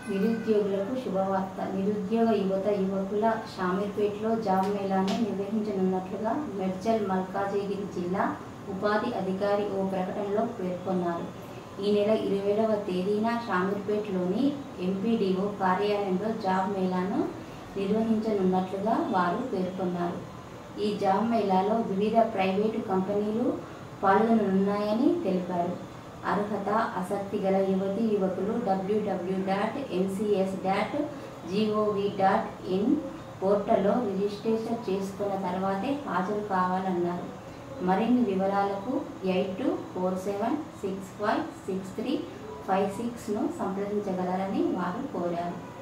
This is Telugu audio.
నిరుద్యోగులకు శుభవార్త నిరుద్యోగ యువత యువకుల షామీర్పేటలో జాబ్ మేళాను నిర్వహించనున్నట్లుగా మెడ్చల్ మల్కాజిగిరి జిల్లా ఉపాధి అధికారి ఓ ప్రకటనలో పేర్కొన్నారు ఈ నెల ఇరవైవ తేదీన షామీర్పేటలోని ఎంపీడీఓ కార్యాలయంలో జాబ్ మేళాను నిర్వహించనున్నట్లుగా వారు పేర్కొన్నారు ఈ జాబ్ మేళాలో వివిధ ప్రైవేటు కంపెనీలు పాల్గొననున్నాయని తెలిపారు అర్హత ఆసక్తి గల యువతి యువకులు WW dot MCS dot GOV dot in పోర్టల్లో రిజిస్ట్రేషన్ చేసుకున్న తర్వాతే హాజరు కావాలన్నారు మరిన్ని వివరాలకు eight two four seven six five six three five సిక్స్ను సంప్రదించగలరని వారు కోరారు